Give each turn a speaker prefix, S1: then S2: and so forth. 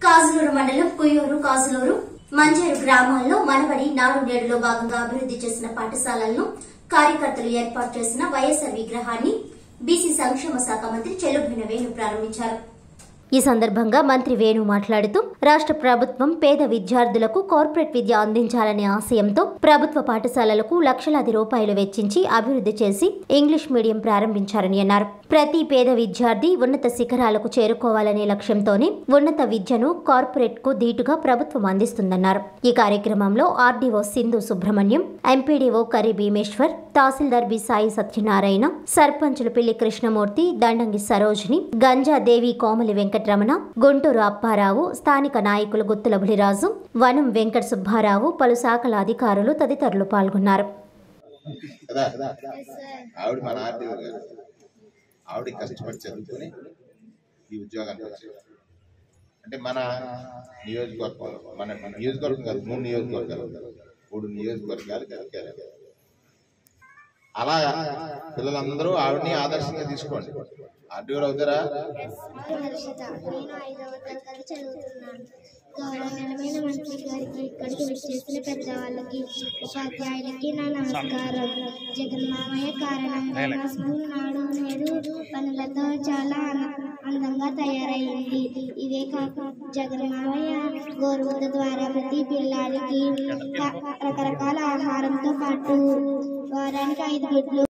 S1: కాజులూరు మండలం కుయ్యూరు కాజులూరు మంజేరు గ్రామాల్లో మనబడి నాడు నేడులో భాగంగా అభివృద్ధి చేసిన పాఠశాలలను కార్యకర్తలు ఏర్పాటు చేసిన వైఎస్ఆర్ విగ్రహాన్ని బీసీ సంక్షేమ శాఖ మంత్రి చెల్లుబిన వేణు ప్రారంభించారు ఈ సందర్భంగా మంత్రి వేణు మాట్లాడుతూ రాష్ట్ర ప్రభుత్వం పేద విద్యార్థులకు కార్పొరేట్ విద్య అందించాలనే ఆశయంతో ప్రభుత్వ పాఠశాలలకు లక్షలాది రూపాయలు వెచ్చించి అభివృద్ధి చేసి ఇంగ్లీష్ మీడియం ప్రారంభించారని అన్నారు ప్రతి పేద విద్యార్థి ఉన్నత శిఖరాలకు చేరుకోవాలనే లక్ష్యంతోనే ఉన్నత విద్యను కార్పొరేట్ కు ధీటుగా ప్రభుత్వం అందిస్తుందన్నారు ఈ కార్యక్రమంలో RDO Sindhu Subrahmanyam MPDO Kari Bhimeshwar tahsildar B Sai Satyanarayana సర్పంచులు పిల్లి కృష్ణమూర్తి దండంగి సరోజిని గంజా దేవి కోమలి వెంకటరమణ గుంటూరు అప్పారావు స్థానిక నాయకులు గుత్తుల బులిరాజు వనం వెంకట సుబ్బారావు పలు శాఖల అధికారులు తదితరులు పాల్గొన్నారు
S2: కదా ఆవిడ మన ఆర్టీఓ గారు ఆవిడ కష్టపడి చదువుకొని ఈ ఉద్యోగానికి వచ్చారు అంటే మన నియోజకవర్గం మన నియోజకవర్గం కాదు మూడు నియోజకవర్గాలు మూడు నియోజకవర్గాలు కలిగారు అలా పిల్లలందరూ ఆవిడని ఆదర్శంగా తీసుకోండి ఆర్టీఓ అవుతారా
S3: హర్షిత నేను ఐదవ తరగతి చదువుతున్నాను గౌరవనీయమైన మంత్రి గారికి ఇక్కడికి విచ్చేసిన పెద్దవాళ్ళకి ఉపాధ్యాయులకి నా నమస్కారం జగన్మామయ్య కారణంగా నా స్కూల్ నాడు నేడు పనులతో చాలా అన- అందంగా తయారైంది ఇవే కాక జగన్మామయ్య గోరుముద్ద ద్వారా ప్రతి పిల్లాడికి క- రకరకాల ఆహారంతో పాటు వారానికి ఐదు గుడ్లు